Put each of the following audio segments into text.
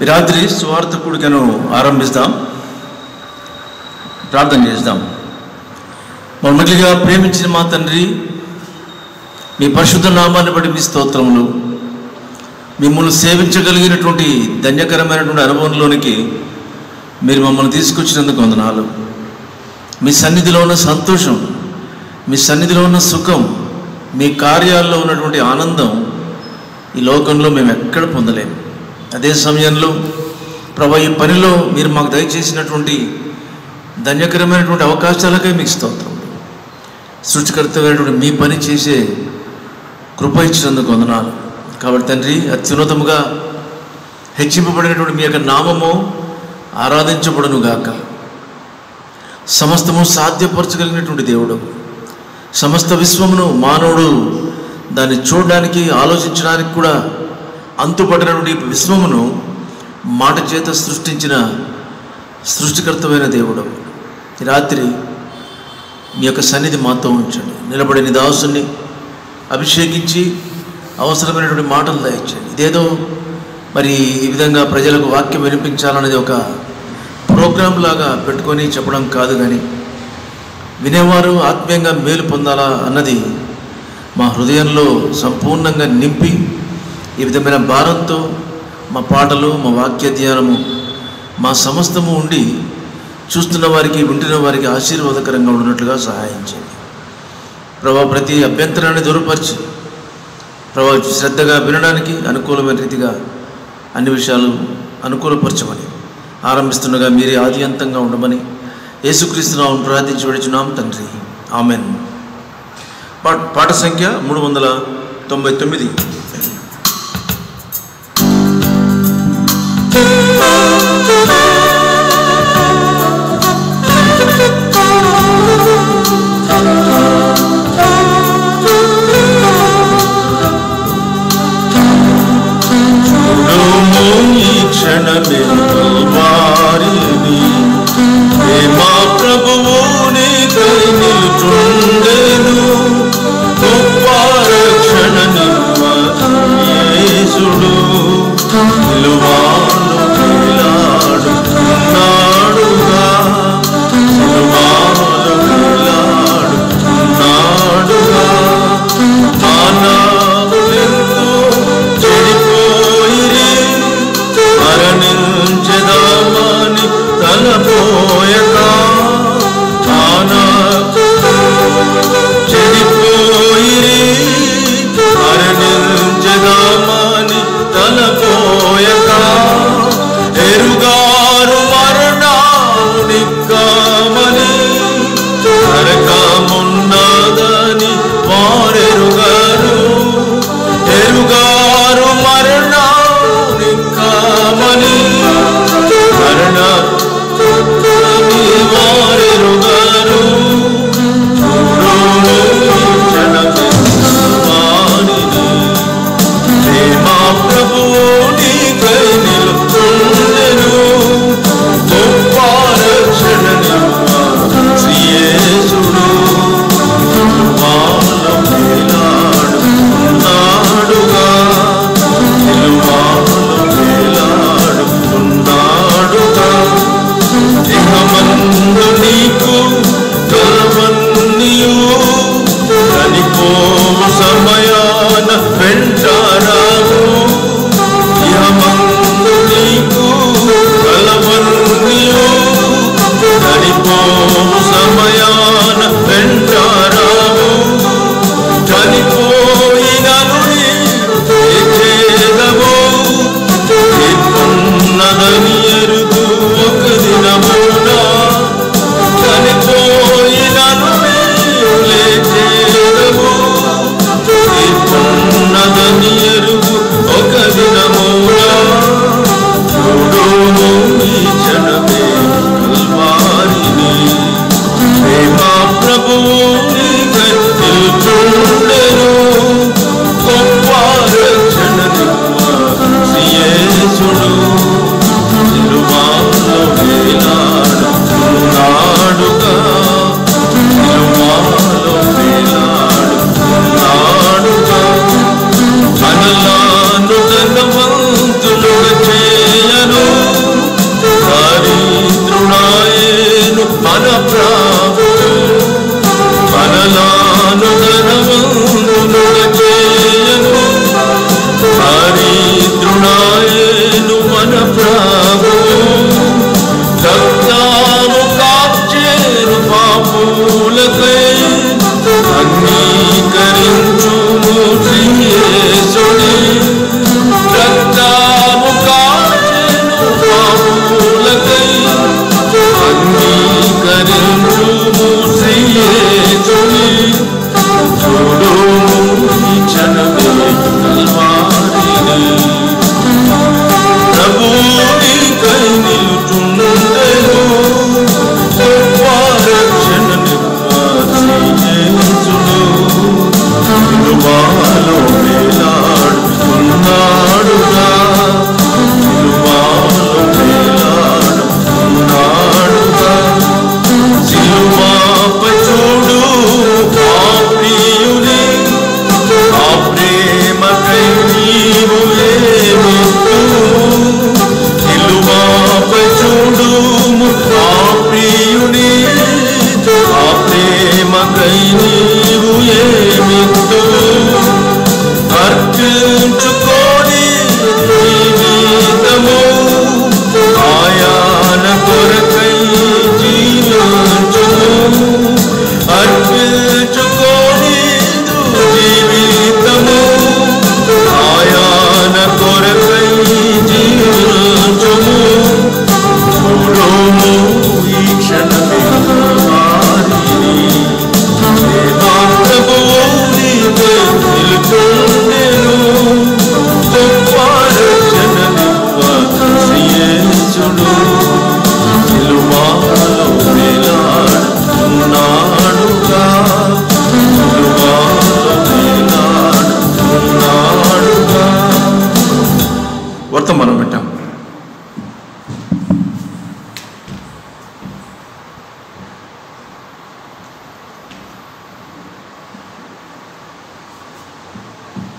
ఈ రాత్రి స్వార్థ కూడికను ఆరంభిస్తాం ప్రార్థన చేస్తాం మొదటిగా ప్రేమించిన మా తండ్రి మీ పరిశుద్ధ నామాన్ని బట్టి మీ స్తోత్రములు మిమ్మల్ని సేవించగలిగినటువంటి ధన్యకరమైనటువంటి అనుభవంలోనికి మీరు మమ్మల్ని తీసుకొచ్చినందుకు వందనాలు మీ సన్నిధిలో ఉన్న సంతోషం మీ సన్నిధిలో ఉన్న సుఖం మీ కార్యాల్లో ఉన్నటువంటి ఆనందం ఈ లోకంలో మేము ఎక్కడ పొందలేము అదే సమయంలో ప్రభా ఈ పనిలో మీరు మాకు దయచేసినటువంటి ధన్యకరమైనటువంటి అవకాశాలకై మీకు స్తోత్రం సృష్టికర్తమైనటువంటి మీ పని చేసే కృప ఇచ్చినందుకు వందనాలు కాబట్టి తండ్రి అత్యున్నతముగా హెచ్చింపబడినటువంటి మీ యొక్క నామము ఆరాధించబడును గాక సమస్తము సాధ్యపరచగలిగినటువంటి దేవుడు సమస్త విశ్వమును మానవుడు దాన్ని చూడడానికి ఆలోచించడానికి కూడా అంతుపడినటువంటి ఈ విశ్వమును మాట చేత సృష్టించిన సృష్టికర్తమైన దేవుడు ఈ రాత్రి మీ యొక్క సన్నిధి మాతో ఉంచండి నిలబడిన దాసుని అభిషేకించి అవసరమైనటువంటి మాటలు దయచండి ఇదేదో మరి ఈ విధంగా ప్రజలకు వాక్యం వినిపించాలనేది ఒక ప్రోగ్రాం లాగా పెట్టుకొని చెప్పడం కాదు కానీ వినేవారు ఆత్మీయంగా మేలు పొందాలా అన్నది మా హృదయంలో సంపూర్ణంగా నింపి ఈ విధమైన భారంతో మా పాటలు మా వాక్య ధ్యానము మా సమస్తము ఉండి చూస్తున్న వారికి వింటున్న వారికి ఆశీర్వాదకరంగా ఉన్నట్లుగా సహాయం చేయండి ప్రభా ప్రతి అభ్యంతరాన్ని దూరపరిచి ప్రభా శ్రద్ధగా వినడానికి అనుకూలమైన రీతిగా అన్ని విషయాలు అనుకూలపరచమని ఆరంభిస్తుండగా మీరే ఆది అంతంగా ఉండమని యేసుక్రీస్తునామం ప్రార్థించి విడుచున్నాం తండ్రి ఆమెన్ పాట పాట సంఖ్య మూడు వందల తొంభై తొమ్మిది చూడుము ఈ క్షణమే వారిని ప్రేమా ప్రభువు నీకై నిలుచుండెను గొప్ప రక్షణ నివ్వ యేసుడు నిలువాను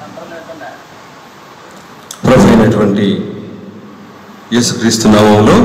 ప్రభు అయినటువంటి యేసుక్రీస్తు నామంలో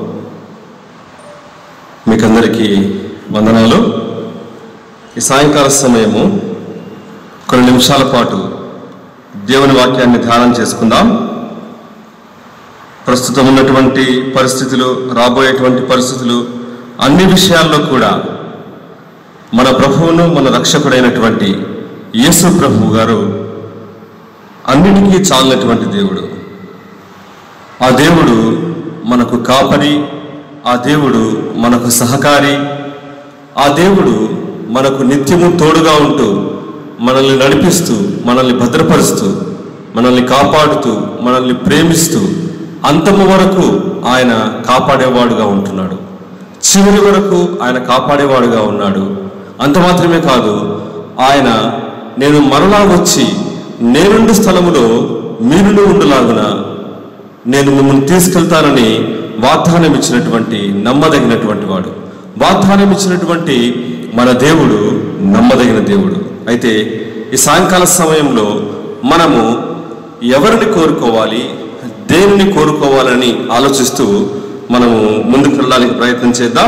మీకందరికీ వందనాలు ఈ సాయంకాల సమయము కొన్ని నిమిషాల పాటు దేవుని వాక్యాన్ని ధ్యానం చేసుకుందాం ప్రస్తుతం ఉన్నటువంటి పరిస్థితులు రాబోయేటువంటి పరిస్థితులు అన్ని విషయాల్లో కూడా మన ప్రభువును మన రక్షకుడైనటువంటి యేసు ప్రభువు గారు అన్నిటికీ చాలినటువంటి దేవుడు ఆ దేవుడు మనకు కాపరి ఆ దేవుడు మనకు సహకారి ఆ దేవుడు మనకు నిత్యము తోడుగా ఉంటూ మనల్ని నడిపిస్తూ మనల్ని భద్రపరుస్తూ మనల్ని కాపాడుతూ మనల్ని ప్రేమిస్తూ అంతము వరకు ఆయన కాపాడేవాడుగా ఉంటున్నాడు చివరి వరకు ఆయన కాపాడేవాడుగా ఉన్నాడు అంత మాత్రమే కాదు ఆయన నేను మరలా వచ్చి నేనుండు స్థలములో మీరును ఉండులాగున నేను మిమ్మల్ని తీసుకెళ్తానని వాగ్దానం ఇచ్చినటువంటి నమ్మదగినటువంటి వాడు వాగ్దానం ఇచ్చినటువంటి మన దేవుడు నమ్మదగిన దేవుడు అయితే ఈ సాయంకాల సమయంలో మనము ఎవరిని కోరుకోవాలి దేనిని కోరుకోవాలని ఆలోచిస్తూ మనము ముందుకు వెళ్ళడానికి ప్రయత్నం చేద్దాం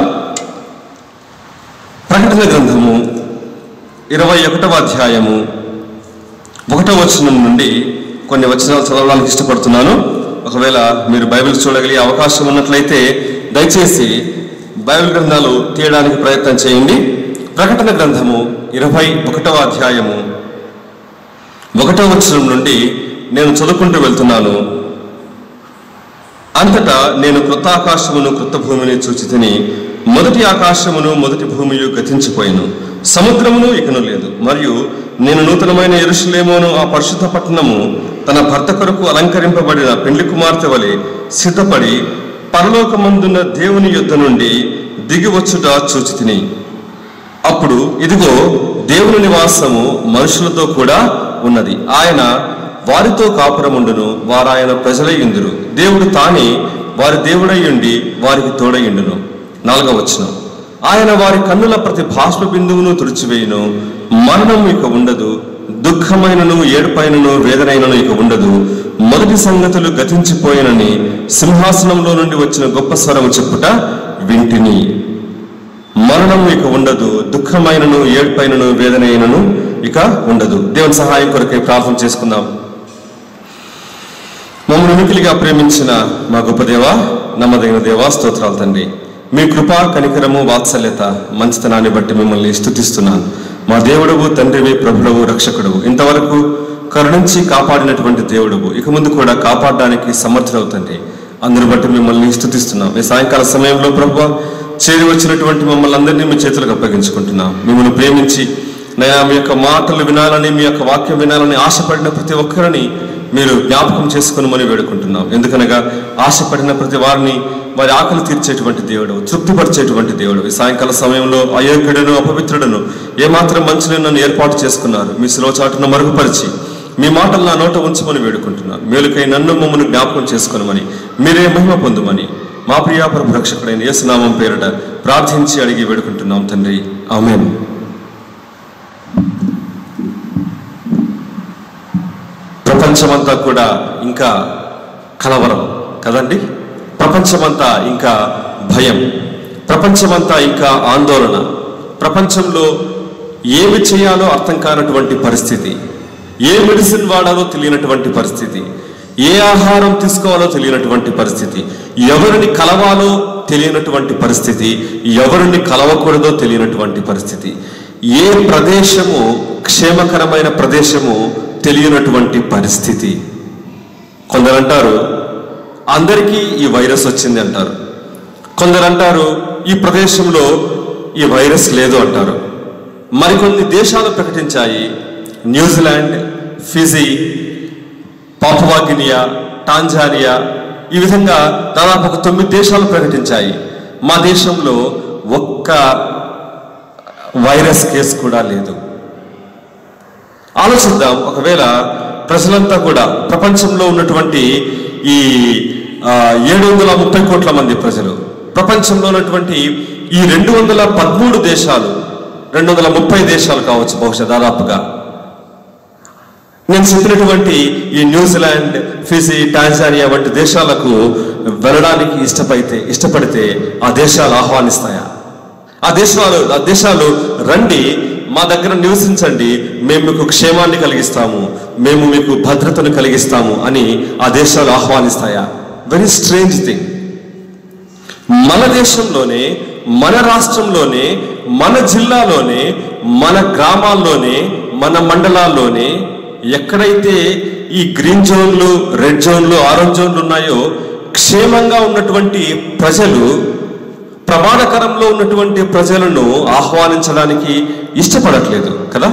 ప్రకటన గ్రంథము ఇరవై ఒకటవ అధ్యాయము ఒకటవ వచనం నుండి కొన్ని వచనాలు చదవడానికి ఇష్టపడుతున్నాను ఒకవేళ మీరు బైబిల్ చూడగలిగే అవకాశం ఉన్నట్లయితే దయచేసి బైబిల్ గ్రంథాలు తీయడానికి ప్రయత్నం చేయండి ప్రకటన గ్రంథము ఇరవై ఒకటవ అధ్యాయము ఒకటవ వచనం నుండి నేను చదువుకుంటూ వెళ్తున్నాను అంతటా నేను కృత ఆకాశమును కృత భూమిని చూచి తిని మొదటి ఆకాశమును మొదటి భూమియు గతించిపోయిను సముద్రమును ఇకను లేదు మరియు నేను నూతనమైన ఎరుషులేమోను ఆ పరిశుద్ధ పట్టణము తన భర్త కొరకు అలంకరింపబడిన పెండ్లి కుమార్తె వలె సిద్ధపడి పరలోకమందున్న దేవుని యుద్ధ నుండి దిగి వచ్చుట చూచి తిని అప్పుడు ఇదిగో దేవుని నివాసము మనుషులతో కూడా ఉన్నది ఆయన వారితో కాపురముండును వారాయన ప్రజలయ్యుందురు దేవుడు తానే వారి దేవుడయ్యుండి వారికి తోడయ్యుండును నాలుగవ వచనం ఆయన వారి కన్నుల ప్రతి బాష్ప బిందువును తుడిచివేయును మరణం ఇక ఉండదు దుఃఖమైనను ఏడుపైనను వేదనైనను ఇక ఉండదు మొదటి సంగతులు గతించిపోయినని సింహాసనంలో నుండి వచ్చిన గొప్ప స్వరము చెప్పుట వింటిని మరణం ఇక ఉండదు దుఃఖమైనను ఏడ్పైనను వేదనైనను ఇక ఉండదు దేవుని సహాయం కొరకై ప్రార్థన చేసుకుందాం మమ్మల్ని మికిలిగా ప్రేమించిన మా గొప్ప దేవా నమ్మదగిన దేవా స్తోత్రాలు తండ్రి మీ కృప కనికరము వాత్సల్యత మంచితనాన్ని బట్టి మిమ్మల్ని స్తుతిస్తున్నాను మా దేవుడవు తండ్రివి ప్రభుడవు రక్షకుడవు ఇంతవరకు కరుణించి కాపాడినటువంటి దేవుడవు ఇక ముందు కూడా కాపాడడానికి సమర్థుడవు తండ్రి అందరి బట్టి మిమ్మల్ని స్తుతిస్తున్నాం ఈ సాయంకాల సమయంలో ప్రభు చేరి వచ్చినటువంటి మమ్మల్ని అందరినీ మీ చేతులకు అప్పగించుకుంటున్నాం మిమ్మల్ని ప్రేమించి నయా మీ యొక్క మాటలు వినాలని మీ యొక్క వాక్యం వినాలని ఆశపడిన ప్రతి ఒక్కరిని మీరు జ్ఞాపకం చేసుకునమని వేడుకుంటున్నాం ఎందుకనగా ఆశపడిన ప్రతి వారిని వారి ఆకలి తీర్చేటువంటి దేవుడు తృప్తిపరిచేటువంటి దేవుడు ఈ సాయంకాల సమయంలో అయోగ్యుడను అపవిత్రుడను ఏమాత్రం మంచి నన్ను ఏర్పాటు చేసుకున్నారు మీ శిలోచాటును మరుగుపరిచి మీ మాటలు నా నోట ఉంచమని వేడుకుంటున్నాను మేలుకై నన్ను మమ్మల్ని జ్ఞాపకం చేసుకునమని మీరే మహిమ పొందుమని మా ప్రియా ప్రభు రక్షకుడైన యేసునామం పేరిట ప్రార్థించి అడిగి వేడుకుంటున్నాం తండ్రి ఆమెన్ ప్రపంచమంతా కూడా ఇంకా కలవరం కదండి ప్రపంచమంతా ఇంకా భయం ప్రపంచమంతా ఇంకా ఆందోళన ప్రపంచంలో ఏమి చేయాలో అర్థం కానటువంటి పరిస్థితి ఏ మెడిసిన్ వాడాలో తెలియనటువంటి పరిస్థితి ఏ ఆహారం తీసుకోవాలో తెలియనటువంటి పరిస్థితి ఎవరిని కలవాలో తెలియనటువంటి పరిస్థితి ఎవరిని కలవకూడదో తెలియనటువంటి పరిస్థితి ఏ ప్రదేశము క్షేమకరమైన ప్రదేశము తెలియనటువంటి పరిస్థితి కొందరు అంటారు అందరికీ ఈ వైరస్ వచ్చింది అంటారు కొందరు అంటారు ఈ ప్రదేశంలో ఈ వైరస్ లేదు అంటారు మరికొన్ని దేశాలు ప్రకటించాయి న్యూజిలాండ్ ఫిజీ పాపువాగినియా టాంజానియా ఈ విధంగా దాదాపు ఒక తొమ్మిది దేశాలు ప్రకటించాయి మా దేశంలో ఒక్క వైరస్ కేసు కూడా లేదు ఆలోచిద్దాం ఒకవేళ ప్రజలంతా కూడా ప్రపంచంలో ఉన్నటువంటి ఈ ఏడు వందల ముప్పై కోట్ల మంది ప్రజలు ప్రపంచంలో ఉన్నటువంటి ఈ రెండు వందల పదమూడు దేశాలు రెండు వందల ముప్పై దేశాలు కావచ్చు బహుశా దాదాపుగా నేను చెప్పినటువంటి ఈ న్యూజిలాండ్ ఫిజీ టాంజానియా వంటి దేశాలకు వెళ్ళడానికి ఇష్టపడితే ఇష్టపడితే ఆ దేశాలు ఆహ్వానిస్తాయా ఆ దేశాలు ఆ దేశాలు రండి మా దగ్గర నివసించండి మేము మీకు క్షేమాన్ని కలిగిస్తాము మేము మీకు భద్రతను కలిగిస్తాము అని ఆ దేశాలు ఆహ్వానిస్తాయా వెరీ స్ట్రేంజ్ థింగ్ మన దేశంలోనే మన రాష్ట్రంలోనే మన జిల్లాలోనే మన గ్రామాల్లోనే మన మండలాల్లోనే ఎక్కడైతే ఈ గ్రీన్ జోన్లు రెడ్ జోన్లు ఆరెంజ్ జోన్లు ఉన్నాయో క్షేమంగా ఉన్నటువంటి ప్రజలు ప్రమాదకరంలో ఉన్నటువంటి ప్రజలను ఆహ్వానించడానికి ఇష్టపడట్లేదు కదా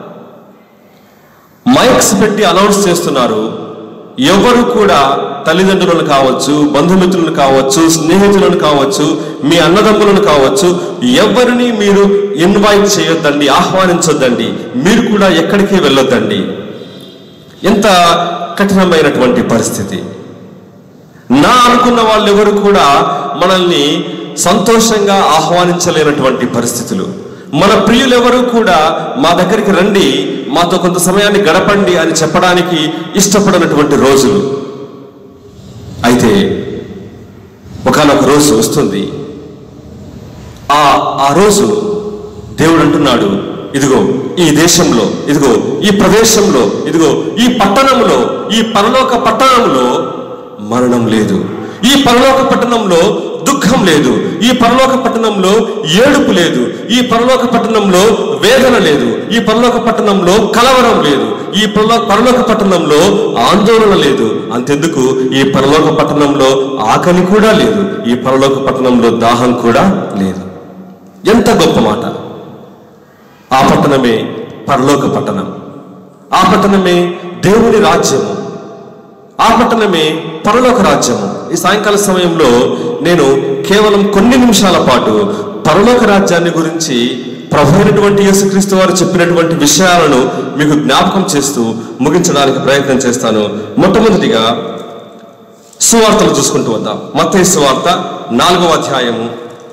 మైక్స్ పెట్టి అనౌన్స్ చేస్తున్నారు ఎవరు కూడా తల్లిదండ్రులను కావచ్చు బంధుమిత్రులను కావచ్చు స్నేహితులను కావచ్చు మీ అన్నదమ్ములను కావచ్చు ఎవరిని మీరు ఇన్వైట్ చేయొద్దండి ఆహ్వానించొద్దండి మీరు కూడా ఎక్కడికి వెళ్ళొద్దండి ఎంత కఠినమైనటువంటి పరిస్థితి నా అనుకున్న వాళ్ళు ఎవరు కూడా మనల్ని సంతోషంగా ఆహ్వానించలేనటువంటి పరిస్థితులు మన ప్రియులెవరూ కూడా మా దగ్గరికి రండి మాతో కొంత సమయాన్ని గడపండి అని చెప్పడానికి ఇష్టపడినటువంటి రోజులు అయితే ఒకనొక రోజు వస్తుంది ఆ ఆ రోజు దేవుడు అంటున్నాడు ఇదిగో ఈ దేశంలో ఇదిగో ఈ ప్రదేశంలో ఇదిగో ఈ పట్టణంలో ఈ పరలోక పట్టణంలో మరణం లేదు ఈ పరలోక పట్టణంలో దుఃఖం లేదు ఈ పరలోక పట్టణంలో ఏడుపు లేదు ఈ పరలోక పట్టణంలో వేదన లేదు ఈ పరలోక పట్టణంలో కలవరం లేదు ఈ పరలోక పరలోక పట్టణంలో ఆందోళన లేదు అంతెందుకు ఈ పరలోక పట్టణంలో ఆకలి కూడా లేదు ఈ పరలోక పట్టణంలో దాహం కూడా లేదు ఎంత గొప్ప మాట ఆ పట్టణమే పరలోక పట్టణం ఆ పట్టణమే దేవుని రాజ్యము ఆ పట్టణమే పరలోక రాజ్యము ఈ సాయంకాల సమయంలో నేను కేవలం కొన్ని నిమిషాల పాటు పరలోక రాజ్యాన్ని గురించి ప్రభు అయినటువంటి యేసుక్రీస్తు వారు చెప్పినటువంటి విషయాలను మీకు జ్ఞాపకం చేస్తూ ముగించడానికి ప్రయత్నం చేస్తాను మొట్టమొదటిగా సువార్తలు చూసుకుంటూ వద్దాం మత్తయి సువార్త నాలుగవ అధ్యాయము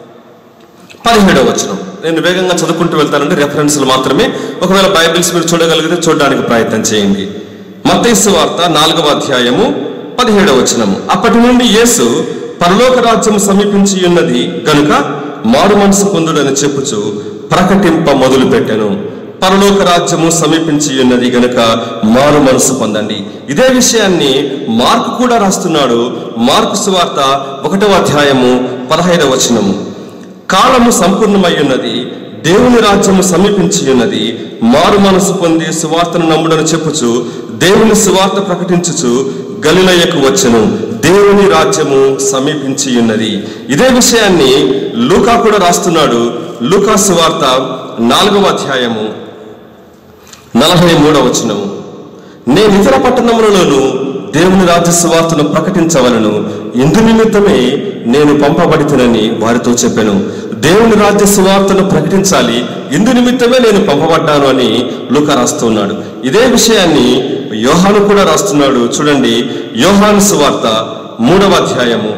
పదిహేడవ వచనం నేను వేగంగా చదువుకుంటూ వెళ్తానంటే రెఫరెన్స్లు మాత్రమే ఒకవేళ బైబిల్స్ మీరు చూడగలిగితే చూడడానికి ప్రయత్నం చేయండి మత్తయి వార్త నాలుగవ అధ్యాయము పదిహేడవ వచనము అప్పటి నుండి యేసు పరలోక రాజ్యం సమీపించి ఉన్నది గనుక మారు మనసు పొందుడని చెప్పుచు ప్రకటింప మొదలు పెట్టెను పరలోక రాజ్యము సమీపించి ఉన్నది గనుక మారు మనసు పొందండి ఇదే విషయాన్ని మార్కు కూడా రాస్తున్నాడు మార్కు సువార్త ఒకటవ అధ్యాయము పదహైదవ వచనము కాలము సంపూర్ణమై ఉన్నది దేవుని రాజ్యము సమీపించి ఉన్నది మారు మనసు పొంది సువార్తను నమ్ముడని చెప్పుచు దేవుని సువార్త ప్రకటించుచు గలిలయకు వచ్చెను దేవుని రాజ్యము సమీపించి ఉన్నది ఇదే విషయాన్ని లూకా కూడా రాస్తున్నాడు లూకా సువార్త నాలుగవ అధ్యాయము నలభై మూడవ వచనము నేను ఇతర పట్టణములలోను దేవుని రాజ్య సువార్తను ప్రకటించవలను ఇందు నిమిత్తమే నేను పంపబడితనని వారితో చెప్పాను దేవుని రాజ్య సువార్తను ప్రకటించాలి ఇందు నిమిత్తమే నేను పంపబడ్డాను అని లూక రాస్తున్నాడు ఇదే విషయాన్ని యోహాను కూడా రాస్తున్నాడు చూడండి యోహాను సువార్త మూడవ అధ్యాయము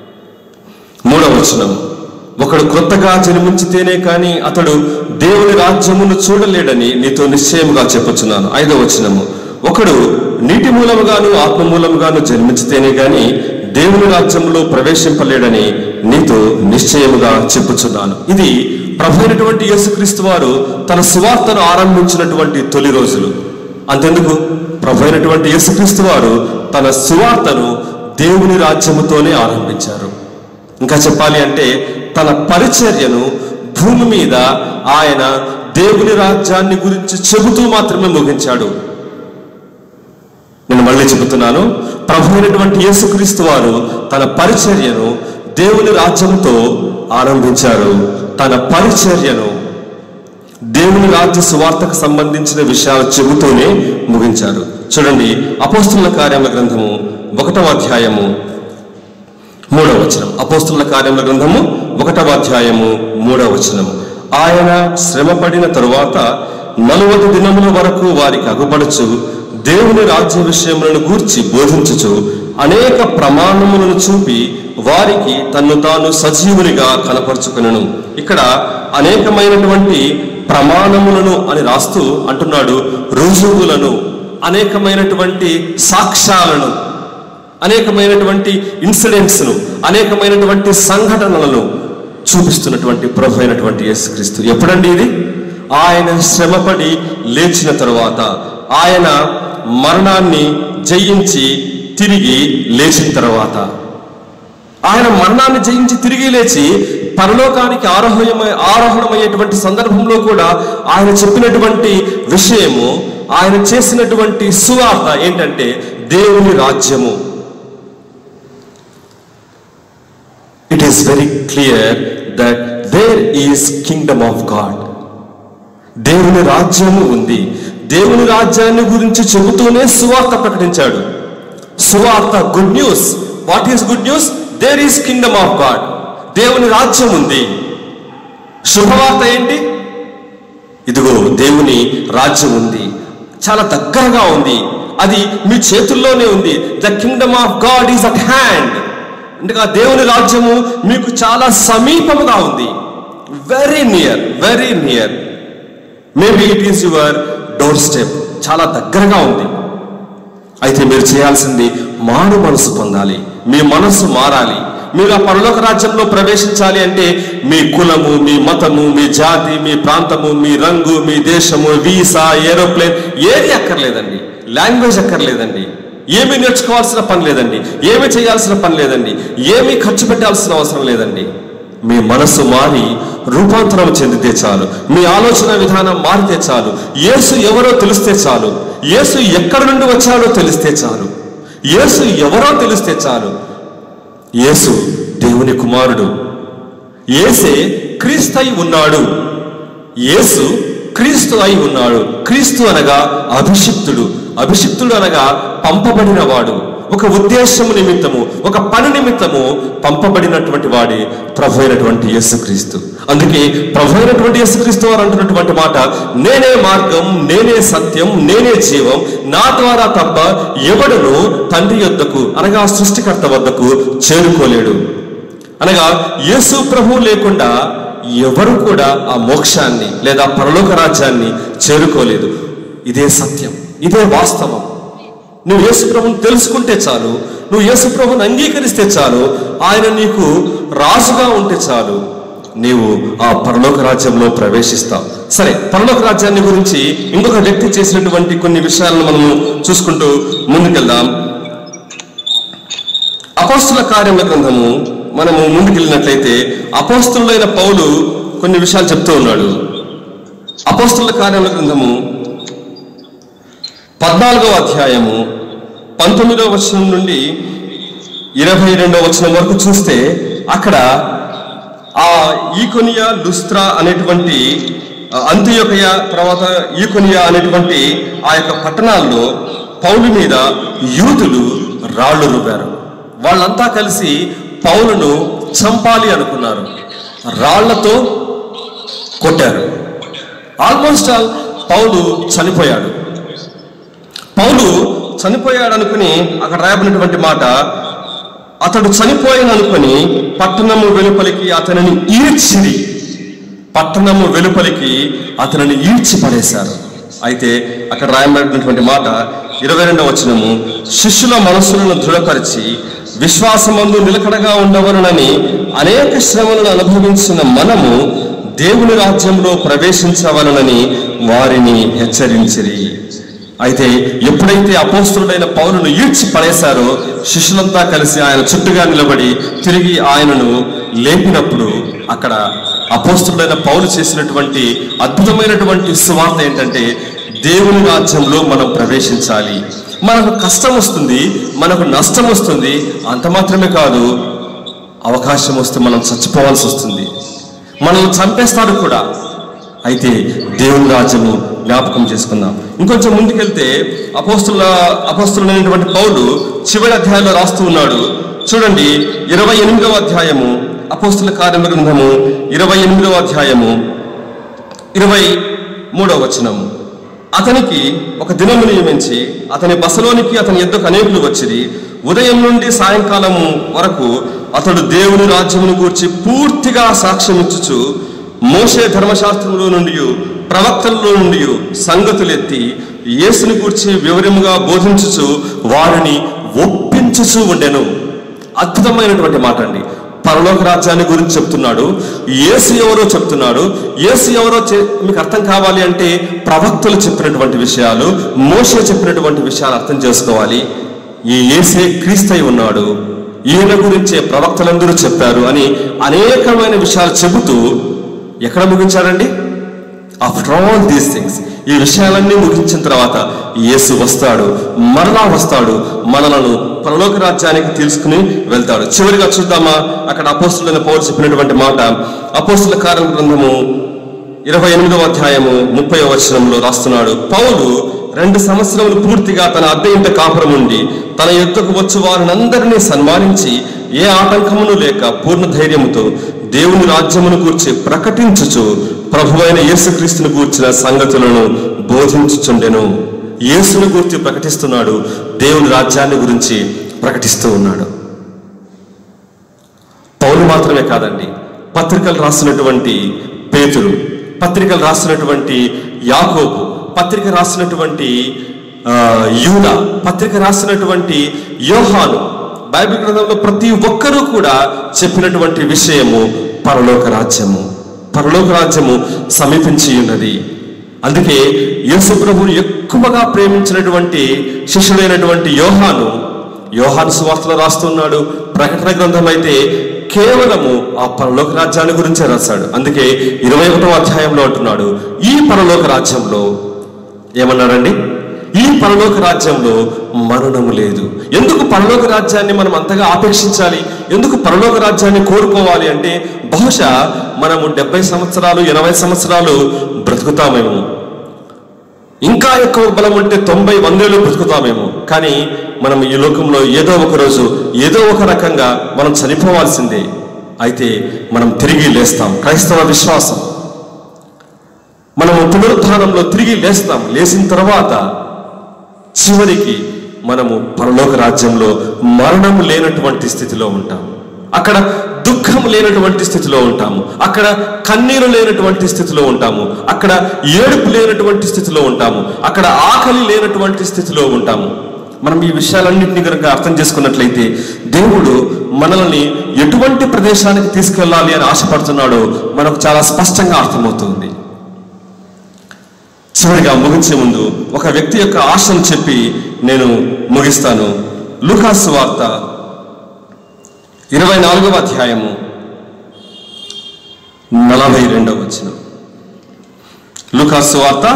మూడవ వచనం ఒకడు క్రొత్తగా జన్మించితేనే కాని అతడు దేవుని రాజ్యమును చూడలేడని నీతో నిశ్చయముగా చెప్పుచున్నాను ఐదవ వచనము ఒకడు నీటి మూలముగాను ఆత్మ మూలముగాను జన్మించితేనే గాని దేవుని రాజ్యములో ప్రవేశింపలేడని నీతో నిశ్చయముగా చెప్పుచున్నాను ఇది ప్రభు అయినటువంటి యేసుక్రీస్తు వారు తన సువార్తను ఆరంభించినటువంటి తొలి రోజులు అంతెందుకు ప్రభు అయినటువంటి యేసుక్రీస్తు వారు తన సువార్తను దేవుని రాజ్యముతోనే ఆరంభించారు ఇంకా చెప్పాలి అంటే తన పరిచర్యను భూమి మీద ఆయన దేవుని రాజ్యాన్ని గురించి చెబుతూ మాత్రమే ముగించాడు నేను మళ్ళీ చెబుతున్నాను ప్రభు అయినటువంటి యేసుక్రీస్తు వారు తన పరిచర్యను దేవుని రాజ్యంతో ఆరంభించారు తన పరిచర్యను దేవుని రాజ్య సువార్తకు సంబంధించిన విషయాలు చెబుతూనే ముగించారు చూడండి అపోస్తుల కార్యముల గ్రంథము ఒకటవ అధ్యాయము మూడవ వచనం అపోస్తుల కార్యముల గ్రంథము ఒకటవ అధ్యాయము మూడవ వచనము ఆయన శ్రమపడిన తరువాత నలువది దినముల వరకు వారికి అగుపడుచు దేవుని రాజ్య విషయములను గూర్చి బోధించుచు అనేక ప్రమాణములను చూపి వారికి తన్ను తాను సజీవునిగా కనపరుచుకునను ఇక్కడ అనేకమైనటువంటి ప్రమాణములను అని రాస్తూ అంటున్నాడు రుజువులను అనేకమైనటువంటి సాక్ష్యాలను అనేకమైనటువంటి ఇన్సిడెంట్స్ను అనేకమైనటువంటి సంఘటనలను చూపిస్తున్నటువంటి ప్రభు అయినటువంటి యేసుక్రీస్తు ఎప్పుడండి ఇది ఆయన శ్రమపడి లేచిన తరువాత ఆయన మరణాన్ని జయించి తిరిగి లేచిన తర్వాత ఆయన మరణాన్ని జయించి తిరిగి లేచి పరలోకానికి ఆరోహణమై ఆరోహణమయ్యేటువంటి సందర్భంలో కూడా ఆయన చెప్పినటువంటి విషయము ఆయన చేసినటువంటి సువార్త ఏంటంటే దేవుని రాజ్యము it is very clear that there is kingdom of God దేవుని రాజ్యము ఉంది దేవుని రాజ్యాన్ని గురించి చెబుతూనే సువార్త ప్రకటించాడు సువార్త good news what is good news there is kingdom of God దేవుని రాజ్యం ఉంది శుభవార్త ఏంటి ఇదిగో దేవుని రాజ్యం ఉంది చాలా దగ్గరగా ఉంది అది మీ చేతుల్లోనే ఉంది the kingdom of God is at hand అంటే ఆ దేవుని రాజ్యము మీకు చాలా సమీపముగా ఉంది very near very near maybe it is your doorstep చాలా దగ్గరగా ఉంది అయితే మీరు చేయాల్సింది మారు మనసు పొందాలి మీ మనస్సు మారాలి మీరు ఆ పరలోక రాజ్యంలో ప్రవేశించాలి అంటే మీ కులము మీ మతము మీ జాతి మీ ప్రాంతము మీ రంగు మీ దేశము వీసా ఏరోప్లేన్ ఏది అక్కర్లేదండి లాంగ్వేజ్ అక్కర్లేదండి ఏమీ నేర్చుకోవాల్సిన పని లేదండి ఏమీ చేయాల్సిన పని లేదండి ఏమీ ఖర్చు పెట్టాల్సిన అవసరం లేదండి మీ మనసు మారి రూపాంతరం చెందితే చాలు మీ ఆలోచన విధానం మారితే చాలు యేసు ఎవరో తెలిస్తే చాలు యేసు ఎక్కడి నుండి వచ్చాడో తెలిస్తే చాలు యేసు ఎవరో తెలిస్తే చాలు యేసు దేవుని కుమారుడు యేసే క్రీస్తు అయి ఉన్నాడు యేసు క్రీస్తు అయి ఉన్నాడు క్రీస్తు అనగా అభిషిక్తుడు అభిషిక్తుడు అనగా పంపబడిన వాడు ఒక ఉద్దేశము నిమిత్తము ఒక పని నిమిత్తము పంపబడినటువంటి వాడే ప్రభు అయినటువంటి యేసుక్రీస్తు అందుకే ప్రభు అయినటువంటి యేసుక్రీస్తు వారు అంటున్నటువంటి మాట నేనే మార్గం నేనే సత్యం నేనే జీవం నా ద్వారా తప్ప ఎవడును తండ్రి యొద్దకు అనగా సృష్టికర్త వద్దకు చేరుకోలేడు అనగా యేసు ప్రభు లేకుండా ఎవరు కూడా ఆ మోక్షాన్ని లేదా పరలోక రాజ్యాన్ని చేరుకోలేదు ఇదే సత్యం ఇదే వాస్తవం నువ్వు యేసు ప్రభుని తెలుసుకుంటే చాలు నువ్వు యేసు ప్రభుని అంగీకరిస్తే చాలు ఆయన నీకు రాజుగా ఉంటే చాలు నీవు ఆ పరలోక రాజ్యంలో ప్రవేశిస్తావు సరే పరలోక రాజ్యాన్ని గురించి ఇంకొక వ్యక్తి చేసినటువంటి కొన్ని విషయాలను మనము చూసుకుంటూ ముందుకెళ్దాం అపోస్తుల కార్యముల గ్రంథము మనము ముందుకెళ్ళినట్లయితే అపోస్తులైన పౌలు కొన్ని విషయాలు చెప్తూ ఉన్నాడు అపోస్తుల కార్యముల గ్రంథము పద్నాలుగవ అధ్యాయము పంతొమ్మిదవ వచనం నుండి ఇరవై రెండవ వచనం వరకు చూస్తే అక్కడ ఆ ఈకొనియా లుస్త్రా అనేటువంటి ఆ, అంత్యొకయ తర్వాత ఈకొనియా అనేటువంటి ఆ యొక్క పట్టణాల్లో పౌలు మీద యూదులు రాళ్ళు రువ్వారు వాళ్ళంతా కలిసి పౌలును చంపాలి అనుకున్నారు రాళ్లతో కొట్టారు ఆల్మోస్ట్ ఆల్ పౌలు చనిపోయాడు పౌలు చనిపోయాడు అనుకుని అక్కడ రాయబడినటువంటి మాట అతడు చనిపోయాను అనుకుని పట్టణము వెలుపలికి అతనిని ఈడ్చిరి పట్టణము వెలుపలికి అతనిని ఈడ్చి పడేశారు అయితే అక్కడ రాయబడినటువంటి మాట ఇరవై రెండవ వచనము శిష్యుల మనస్సులను దృఢపరిచి విశ్వాసమందు నిలకడగా ఉండవలనని అనేక శ్రమలను అనుభవించిన మనము దేవుని రాజ్యంలో ప్రవేశించవలనని వారిని హెచ్చరించిరి అయితే ఎప్పుడైతే అపోస్తుడైన పౌరును ఈడ్చి పడేశారో శిష్యులంతా కలిసి ఆయన చుట్టుగా నిలబడి తిరిగి ఆయనను లేపినప్పుడు అక్కడ అపోస్తుడైన పౌలు చేసినటువంటి అద్భుతమైనటువంటి సువార్త ఏంటంటే దేవుని రాజ్యంలో మనం ప్రవేశించాలి మనకు కష్టం వస్తుంది మనకు నష్టం వస్తుంది అంత మాత్రమే కాదు అవకాశం వస్తే మనం చచ్చిపోవాల్సి వస్తుంది మనల్ని చంపేస్తాడు కూడా అయితే దేవుని రాజ్యము జ్ఞాపకం చేసుకుందాం ఇంకొంచెం ముందుకెళ్తే అపోస్తుల అపోస్తులైనటువంటి పౌలు చివరి అధ్యాయంలో రాస్తూ ఉన్నాడు చూడండి ఇరవై ఎనిమిదవ అధ్యాయము అపోస్తుల కార్యముల గ్రంథము ఇరవై ఎనిమిదవ అధ్యాయము ఇరవై మూడవ వచనము అతనికి ఒక దినము నియమించి అతని బసలోనికి అతని ఎద్దకు అనేకులు వచ్చిరి ఉదయం నుండి సాయంకాలము వరకు అతడు దేవుని రాజ్యమును గూర్చి పూర్తిగా సాక్ష్యం ఇచ్చుచు మోషే ధర్మశాస్త్రంలో నుండి ప్రవక్తలలో నుండి సంగతులెత్తి యేసుని గురించి వివరముగా బోధించుచు వారిని ఒప్పించుచు ఉండెను అద్భుతమైనటువంటి మాట అండి పరలోక రాజ్యాన్ని గురించి చెప్తున్నాడు యేసు ఎవరో చెప్తున్నాడు యేసు ఎవరో చె- మీకు అర్థం కావాలి అంటే ప్రవక్తలు చెప్పినటువంటి విషయాలు మోసే చెప్పినటువంటి విషయాలు అర్థం చేసుకోవాలి ఈ యేసే క్రీస్తై ఉన్నాడు ఈయన గురించే ప్రవక్తలందరూ చెప్పారు అని అనేకమైన విషయాలు చెబుతూ ఎక్కడ ముగించారండి ఆఫ్టర్ ఆల్ దీస్ థింగ్స్ ఈ విషయాలన్నీ ముగించిన తర్వాత యేసు వస్తాడు మరలా వస్తాడు మనలను పరలోక రాజ్యానికి తీసుకుని వెళ్తాడు చివరిగా చూద్దామా అక్కడ అపోస్తులైన పౌరు చెప్పినటువంటి మాట అపోస్తుల కార్య గ్రంథము ఇరవై ఎనిమిదవ అధ్యాయము ముప్పై వచనంలో రాస్తున్నాడు పౌలు రెండు సంవత్సరములు పూర్తిగా తన అద్దె ఇంట కాపురం ఉండి తన యుద్ధకు వచ్చు వారినందరినీ సన్మానించి ఏ ఆటంకమును లేక పూర్ణ ధైర్యముతో దేవుని రాజ్యమును గూర్చి ప్రకటించుచు ప్రభువైన యేసుక్రీస్తును గూర్చిన సంగతులను బోధించుచుండెను యేసును గూర్చి ప్రకటిస్తున్నాడు దేవుని రాజ్యాన్ని గురించి ప్రకటిస్తూ ఉన్నాడు పౌలు మాత్రమే కాదండి పత్రికలు రాసినటువంటి పేతురు పత్రికలు రాసినటువంటి యాకోబు పత్రిక రాసినటువంటి ఆ, యూద పత్రిక రాసినటువంటి యోహాను బైబిల్ గ్రంథంలో ప్రతి ఒక్కరూ కూడా చెప్పినటువంటి విషయము పరలోక రాజ్యము పరలోక రాజ్యము సమీపించి ఉన్నది అందుకే యేసు ప్రభువును ఎక్కువగా ప్రేమించినటువంటి శిష్యుడైనటువంటి యోహాను యోహాను సువార్తలో రాస్తున్నాడు ప్రకటన గ్రంథం అయితే కేవలము ఆ పరలోక రాజ్యాన్ని గురించే రాశాడు అందుకే ఇరవై ఒకటో అధ్యాయంలో అంటున్నాడు ఈ పరలోక రాజ్యంలో ఏమన్నాడండి ఈ పరలోక రాజ్యంలో మరణము లేదు ఎందుకు పరలోక రాజ్యాన్ని మనం అంతగా ఆపేక్షించాలి ఎందుకు పరలోక రాజ్యాన్ని కోరుకోవాలి అంటే బహుశా మనము డెబ్బై సంవత్సరాలు ఎనభై సంవత్సరాలు బ్రతుకుతామేమో ఇంకా ఎక్కువ బలం ఉంటే తొంభై వందేళ్ళు బ్రతుకుతామేమో కానీ మనం ఈ లోకంలో ఏదో ఒక రోజు ఏదో ఒక రకంగా మనం చనిపోవాల్సిందే అయితే మనం తిరిగి లేస్తాం క్రైస్తవ విశ్వాసం మనము పునరుద్ధానంలో తిరిగి లేస్తాం లేచిన తర్వాత చివరికి మనము పరలోక రాజ్యంలో మరణం లేనటువంటి స్థితిలో ఉంటాం అక్కడ దుఃఖం లేనటువంటి స్థితిలో ఉంటాము అక్కడ కన్నీరు లేనటువంటి స్థితిలో ఉంటాము అక్కడ ఏడుపు లేనటువంటి స్థితిలో ఉంటాము అక్కడ ఆకలి లేనటువంటి స్థితిలో ఉంటాము మనం ఈ విషయాలన్నింటినీ కనుక అర్థం చేసుకున్నట్లయితే దేవుడు మనల్ని ఎటువంటి ప్రదేశానికి తీసుకెళ్ళాలి అని ఆశపడుతున్నాడో మనకు చాలా స్పష్టంగా అర్థమవుతుంది చివరిగా ముగించే ముందు ఒక వ్యక్తి యొక్క ఆశను చెప్పి నేను ముగిస్తాను లూకాసు వార్త ఇరవై నాలుగవ అధ్యాయము నలభై రెండవ వచనం లూకాసు వార్త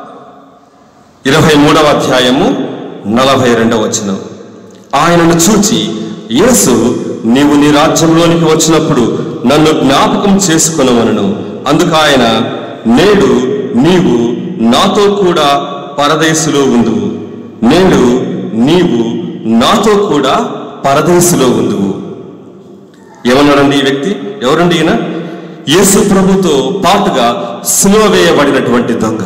ఇరవై మూడవ అధ్యాయము నలభై రెండవ వచనం ఆయనను చూచి యేసు నీవు నీ రాజ్యంలోనికి వచ్చినప్పుడు నన్ను జ్ఞాపకం చేసుకొనవనను అందుకు ఆయన నేడు నీవు నాతో కూడా పరదేశులో ఉందువు నేడు నీవు నాతో కూడా పరదేశులో ఉందువు ఏమన్నాడండి ఈ వ్యక్తి ఎవరండి ఈయన యేసు ప్రభుతో పాటుగా సిలువ వేయబడినటువంటి దొంగ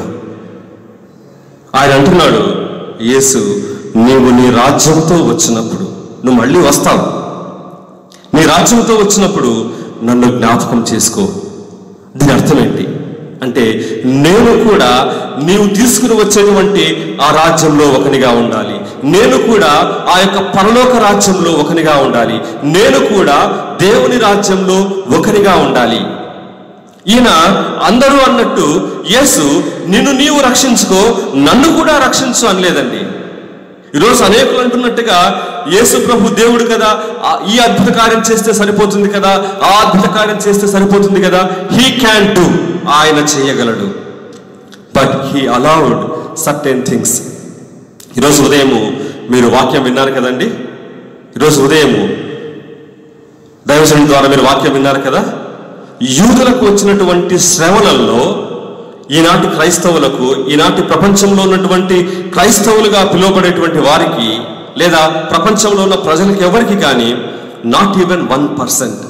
ఆయన అంటున్నాడు యేసు నీవు నీ రాజ్యంతో వచ్చినప్పుడు నువ్వు మళ్ళీ వస్తావు నీ రాజ్యంతో వచ్చినప్పుడు నన్ను జ్ఞాపకం చేసుకో దీని అర్థం ఏంటి అంటే నేను కూడా నీవు తీసుకుని వచ్చేటువంటి ఆ రాజ్యంలో ఒకనిగా ఉండాలి నేను కూడా ఆ యొక్క పరలోక రాజ్యంలో ఒకనిగా ఉండాలి నేను కూడా దేవుని రాజ్యంలో ఒకనిగా ఉండాలి ఈయన అందరూ అన్నట్టు యేసు నిన్ను నీవు రక్షించుకో నన్ను కూడా రక్షించు అనలేదండి ఈరోజు అనేకులు అంటున్నట్టుగా యేసు ప్రభు దేవుడు కదా ఆ- ఈ అద్భుత కార్యం చేస్తే సరిపోతుంది కదా ఆ అద్భుత కార్యం చేస్తే సరిపోతుంది కదా హీ క్యాన్ డూ ఆయన చేయగలడు but he allowed certain things ఈరోజు ఉదయము మీరు వాక్యం విన్నారు కదండి ఈరోజు ఉదయము దైవజనం ద్వారా మీరు వాక్యం విన్నారు కదా యూదులకు వచ్చినటువంటి శ్రవణల్లో ఈనాటి క్రైస్తవులకు ఈనాటి ప్రపంచంలో ఉన్నటువంటి క్రైస్తవులుగా పిలువబడేటువంటి వారికి లేదా ప్రపంచంలో ఉన్న ప్రజలకు ఎవరికి కానీ not even one percent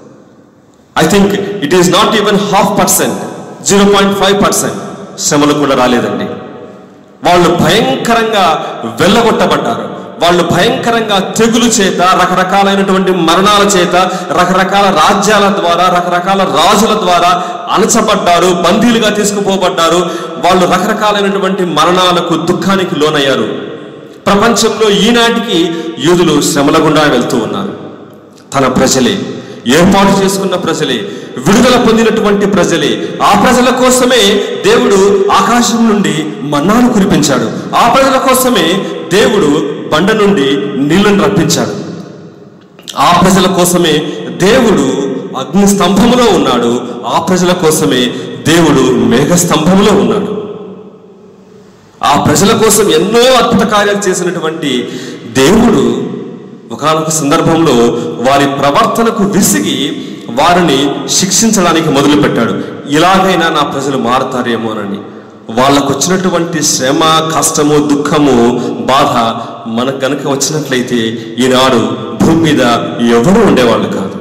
I think it is not even half percent zero point five percent శ్రమలు కూడా రాలేదండి వాళ్ళు భయంకరంగా వెళ్ళగొట్టబడ్డారు వాళ్ళు భయంకరంగా తెగులు చేత రకరకాలైనటువంటి మరణాల చేత రకరకాల రాజ్యాల ద్వారా రకరకాల రాజుల ద్వారా అణచబడ్డారు బందీలుగా తీసుకుపోబడ్డారు వాళ్ళు రకరకాలైనటువంటి మరణాలకు దుఃఖానికి లోనయ్యారు ప్రపంచంలో ఈనాటికి యూదులు శ్రమల గుండా వెళ్తూ ఉన్నారు తన ప్రజలే ఏర్పాటు చేసుకున్న ప్రజలే విడుదల పొందినటువంటి ప్రజలే ఆ ప్రజల కోసమే దేవుడు ఆకాశం నుండి మన్నాను కురిపించాడు ఆ ప్రజల కోసమే దేవుడు బండ నుండి నీళ్లను రప్పించాడు ఆ ప్రజల కోసమే దేవుడు అగ్ని స్తంభములో ఉన్నాడు ఆ ప్రజల కోసమే దేవుడు మేఘ స్తంభములో ఉన్నాడు ఆ ప్రజల కోసం ఎన్నో అద్భుత కార్యాలు చేసినటువంటి దేవుడు ఒకనొక సందర్భంలో వారి ప్రవర్తనకు విసిగి వారిని శిక్షించడానికి మొదలుపెట్టాడు ఇలాగైనా నా ప్రజలు మారతారేమోనని వాళ్ళకు వచ్చినటువంటి శ్రమ కష్టము దుఃఖము బాధ మనకు కనుక వచ్చినట్లయితే ఈనాడు భూమి మీద ఎవరు ఉండేవాళ్ళు కాదు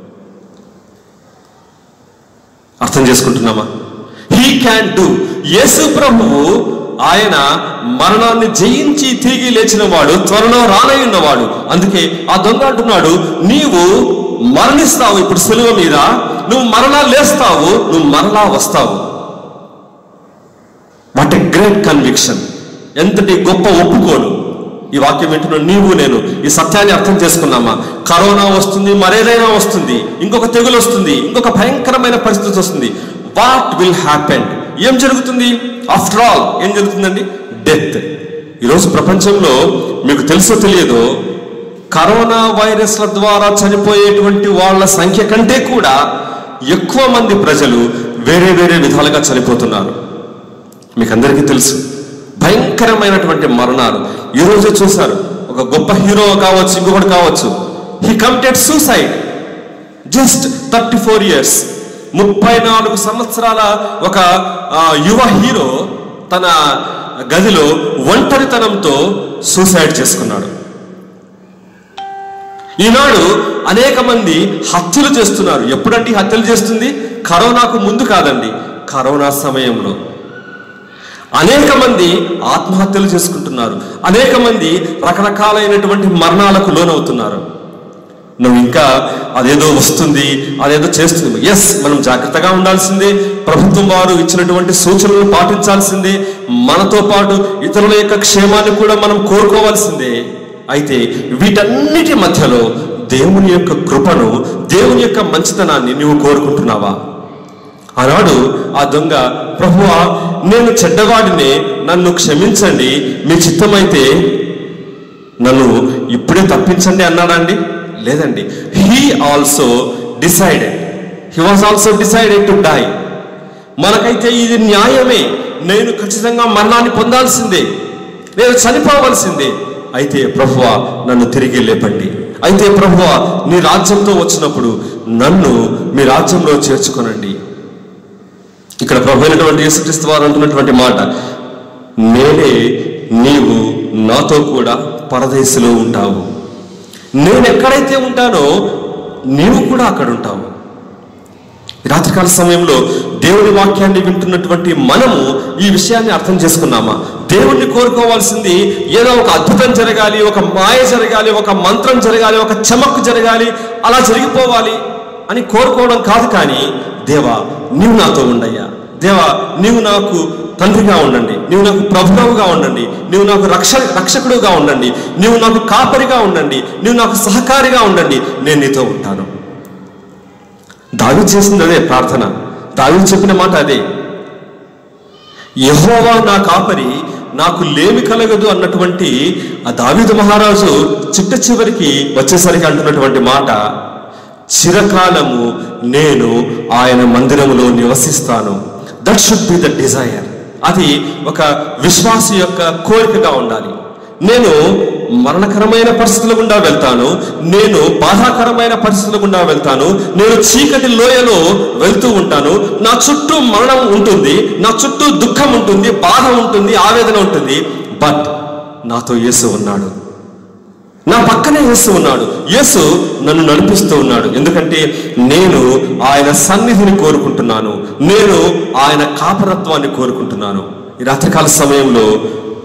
అర్థం చేసుకుంటున్నామా హీ క్యాన్ డూ యేసు ప్రభువు ఆయన మరణాన్ని జయించి తిరిగి లేచిన వాడు త్వరలో రానై ఉన్నవాడు అందుకే ఆ దొంగ అంటున్నాడు నీవు మరణిస్తావు ఇప్పుడు సెలవు మీద నువ్వు మరలా లేస్తావు నువ్వు మరలా వస్తావు వాట్ ఎ గ్రేట్ కన్విక్షన్ ఎంతటి గొప్ప ఒప్పుకోలు ఈ వాక్యం వింటున్న నీవు నేను ఈ సత్యాన్ని అర్థం చేసుకున్నామా కరోనా వస్తుంది మరేదైనా వస్తుంది ఇంకొక తెగులు వస్తుంది ఇంకొక భయంకరమైన పరిస్థితి వస్తుంది వాట్ విల్ హ్యాపెన్ ఏం జరుగుతుంది ఆఫ్టర్ ఆల్ ఏం జరుగుతుందండి డెత్ ఈరోజు ప్రపంచంలో మీకు తెలుసో తెలియదో కరోనా వైరస్ల ద్వారా చనిపోయేటువంటి వాళ్ళ సంఖ్య కంటే కూడా ఎక్కువ మంది ప్రజలు వేరే వేరే విధాలుగా చనిపోతున్నారు మీకు అందరికీ తెలుసు భయంకరమైనటువంటి మరణాలు ఈ రోజు చూశారు ఒక గొప్ప హీరో కావచ్చు ఇంకొకటి కావచ్చు he committed suicide just thirty four years ముప్పై నాలుగు సంవత్సరాల ఒక ఆ, యువ హీరో తన గదిలో ఒంటరితనంతో సూసైడ్ చేసుకున్నాడు ఈనాడు అనేక మంది హత్యలు చేస్తున్నారు ఎప్పుడండి హత్యలు చేస్తుంది కరోనాకు ముందు కాదండి కరోనా సమయంలో అనేక మంది ఆత్మహత్యలు చేసుకుంటున్నారు అనేక మంది రకరకాలైనటువంటి మరణాలకు లోనవుతున్నారు నువ్వు ఇంకా అదేదో వస్తుంది అదేదో చేస్తుంది ఎస్ మనం జాగ్రత్తగా ఉండాల్సిందే ప్రభుత్వం వారు ఇచ్చినటువంటి సూచనలను పాటించాల్సిందే మనతో పాటు ఇతరుల యొక్క క్షేమాన్ని కూడా మనం కోరుకోవాల్సిందే అయితే వీటన్నిటి మధ్యలో దేవుని యొక్క కృపను దేవుని యొక్క మంచితనాన్ని నువ్వు కోరుకుంటున్నావా ఆనాడు ఆ దొంగ ప్రభువా నేను చెడ్డవాడిని నన్ను క్షమించండి మీ చిత్తమైతే నన్ను ఇప్పుడే తప్పించండి అన్నాడండి లేదండి he also decided he was also decided to die మనకైతే ఇది న్యాయమే నేను ఖచ్చితంగా మరణాన్ని పొందాల్సిందే నేను చనిపోవలసిందే అయితే ప్రభువా నన్ను తిరిగి లేపండి అయితే ప్రభువా నీ రాజ్యంతో వచ్చినప్పుడు నన్ను మీ రాజ్యంలో చేర్చుకొనండి ఇక్కడ ప్రభు అయినటువంటి యేసుక్రీస్తు వారు అంటున్నటువంటి మాట నేనే నీవు నాతో కూడా పరదేశంలో ఉంటావు నేను ఎక్కడైతే ఉంటానో నీవు కూడా అక్కడ ఉంటావు ఈ రాత్రికాల సమయంలో దేవుని వాక్యాన్ని వింటున్నటువంటి మనము ఈ విషయాన్ని అర్థం చేసుకున్నామా దేవుణ్ణి కోరుకోవాల్సింది ఏదో ఒక అద్భుతం జరగాలి ఒక మాయ జరగాలి ఒక మంత్రం జరగాలి ఒక చమక్కు జరగాలి అలా జరిగిపోవాలి అని కోరుకోవడం కాదు కానీ దేవా నీవు నాతో ఉండయ్యా దేవా నీవు నాకు తండ్రిగా ఉండండి నీవు నాకు ప్రభువుగా ఉండండి నీవు నాకు రక్ష రక్షకుడుగా ఉండండి నీవు నాకు కాపరిగా ఉండండి నీవు నాకు సహకారిగా ఉండండి నేను నీతో ఉంటాను దావి చేసింది అదే ప్రార్థన దావి చెప్పిన మాట అదే యహోవా నా కాపరి నాకు లేమి కలగదు అన్నటువంటి ఆ దావీదు మహారాజు చిట్ట చివరికి వచ్చేసరికి అంటున్నటువంటి మాట చిరకాలము నేను ఆయన మందిరములో నివసిస్తాను that should be the desire అది ఒక విశ్వాసి యొక్క కోరికగా ఉండాలి నేను మరణకరమైన పరిస్థితుల గుండా వెళ్తాను నేను బాధాకరమైన పరిస్థితుల గుండా వెళ్తాను నేను చీకటి లోయలో వెళ్తూ ఉంటాను నా చుట్టూ మరణం ఉంటుంది నా చుట్టూ దుఃఖం ఉంటుంది బాధ ఉంటుంది ఆవేదన ఉంటుంది బట్ నాతో యేసు ఉన్నాడు నా పక్కనే యేసు ఉన్నాడు యేసు నన్ను నడిపిస్తూ ఉన్నాడు ఎందుకంటే నేను ఆయన సన్నిధిని కోరుకుంటున్నాను నేను ఆయన కాపరత్వాన్ని కోరుకుంటున్నాను ఈ రాత్రికాల సమయంలో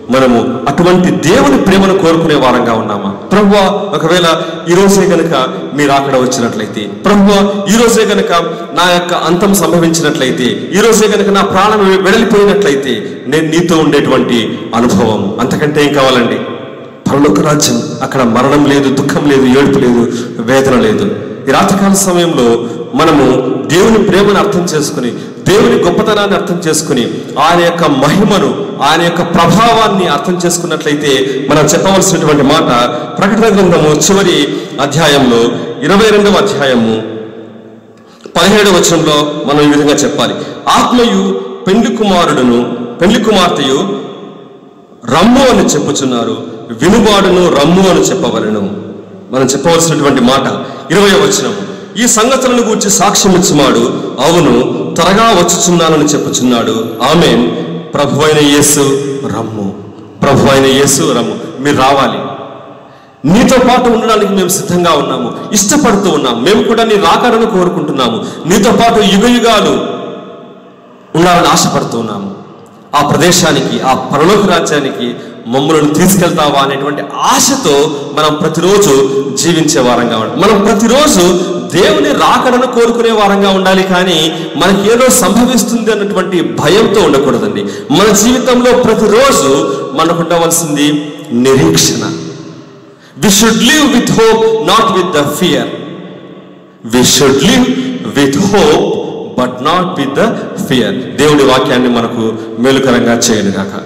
మనము అటువంటి దేవుని ప్రేమను కోరుకునే వారంగా ఉన్నామా ప్రభు ఒకవేళ ఈ రోజే గనుక మీరు అక్కడ వచ్చినట్లయితే ప్రభు ఈ రోజే గనుక నా యొక్క అంతం సంభవించినట్లయితే ఈ రోజే గనుక నా ప్రాణం వెడలిపోయినట్లయితే నేను నీతో ఉండేటువంటి అనుభవం అంతకంటే ఏం కావాలండి పరలోక రాజ్యం అక్కడ మరణం లేదు దుఃఖం లేదు ఏడుపు లేదు వేదన లేదు ఈ రాత్రికాల సమయంలో మనము దేవుని ప్రేమను అర్థం చేసుకుని దేవుని గొప్పతనాన్ని అర్థం చేసుకుని ఆయన యొక్క మహిమను ఆయన యొక్క ప్రభావాన్ని అర్థం చేసుకున్నట్లయితే మనం చెప్పవలసినటువంటి మాట ప్రకటన గ్రంథము చివరి అధ్యాయంలో ఇరవై రెండవ అధ్యాయము పదిహేడవ వచనంలో మనం ఈ విధంగా చెప్పాలి ఆత్మయు పెండ్లి కుమారుడును పెండ్లి కుమార్తెయు రమ్ము అని చెప్పుచున్నారు వినుబాడును రమ్ము అని చెప్పవలను మనం చెప్పవలసినటువంటి మాట ఇరవై వచనం ఈ సంగతులను గూర్చి సాక్ష్యం ఇచ్చుమాడు అవును త్వరగా వచ్చుచున్నానని చెప్పుచున్నాడు ఆమె ప్రభు అయిన యేసు రమ్ము ప్రభు అయిన యేసు రమ్ము మీరు రావాలి నీతో పాటు ఉండడానికి మేము సిద్ధంగా ఉన్నాము ఇష్టపడుతూ ఉన్నాము మేము కూడా నీ రాకడను కోరుకుంటున్నాము నీతో పాటు యుగ యుగాలు ఉండాలని ఆశపడుతూ ఉన్నాము ఆ ప్రదేశానికి ఆ పరలోక రాజ్యానికి మమ్మల్ని తీసుకెళ్తావా అనేటువంటి ఆశతో మనం ప్రతిరోజు జీవించే వారంగా ఉండాలి మనం ప్రతిరోజు దేవుని రాకడను కోరుకునే వారంగా ఉండాలి కానీ మనకి ఏదో సంభవిస్తుంది అన్నటువంటి భయంతో ఉండకూడదండి మన జీవితంలో ప్రతిరోజు మనకు ఉండవలసింది నిరీక్షణ we should live with hope not with the fear we should live with hope but not with the fear దేవుడి వాక్యాన్ని మనకు మేలుకరంగా చేయను గాక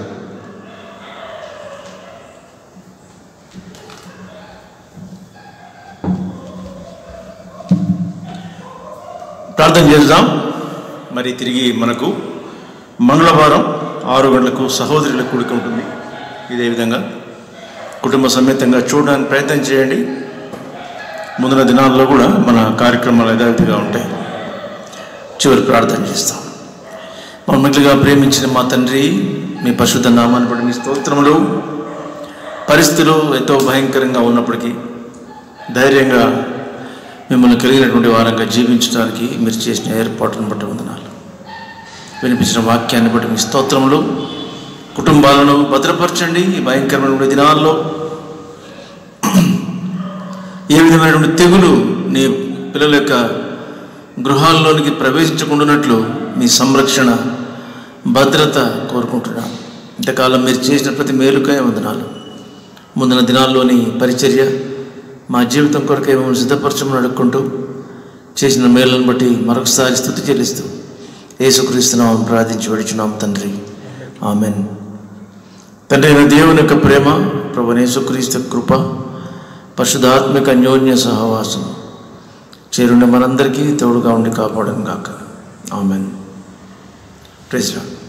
ప్రార్థన చేద్దాం మరి తిరిగి మనకు మంగళవారం ఆరు గంటలకు సహోదరుల కూడిక ఉంటుంది ఇదే విధంగా కుటుంబ సమేతంగా చూడడానికి ప్రయత్నం చేయండి ముందున్న దినాల్లో కూడా మన కార్యక్రమాలు యథావిధిగా ఉంటాయి చివరి ప్రార్థన చేస్తాం మమ్మల్నిగా ప్రేమించిన మా తండ్రి మీ పరిశుద్ధ నామాన్ని బట్టి మీ స్తోత్రములు పరిస్థితులు ఎంతో భయంకరంగా ఉన్నప్పటికీ ధైర్యంగా మిమ్మల్ని కలిగినటువంటి వారంగా జీవించడానికి మీరు చేసిన ఏర్పాటును బట్టి వందనాలు వినిపించిన వాక్యాన్ని బట్టి మీ స్తోత్రములు కుటుంబాలను భద్రపరచండి ఈ భయంకరమైనటువంటి దినాల్లో ఏ విధమైనటువంటి తెగులు నీ పిల్లల యొక్క గృహాల్లోనికి ప్రవేశించకుండానట్లు మీ సంరక్షణ భద్రత కోరుకుంటున్నాను ఇంతకాలం మీరు చేసిన ప్రతి మేలుకై వందనాలు ముందున దినాల్లోని పరిచర్య మా జీవితం కొరకై మమ్మల్ని సిద్ధపరచమని అడుక్కుంటూ చేసిన మేలును బట్టి మరొకసారి స్థుతి చెల్లిస్తూ యేసుక్రీస్తున్నాం ప్రార్థించి వడిచున్నాం తండ్రి ఆమెన్ తండ్రి అయిన దేవుని యొక్క ప్రేమ ప్రభు యేసుక్రీస్తు కృప పరిశుధాత్మిక అన్యోన్య సహవాసం చేరుండే మనందరికీ తోడుగా ఉండి కాపాడను గాక ఆమెన్ ప్రెసిడెంట్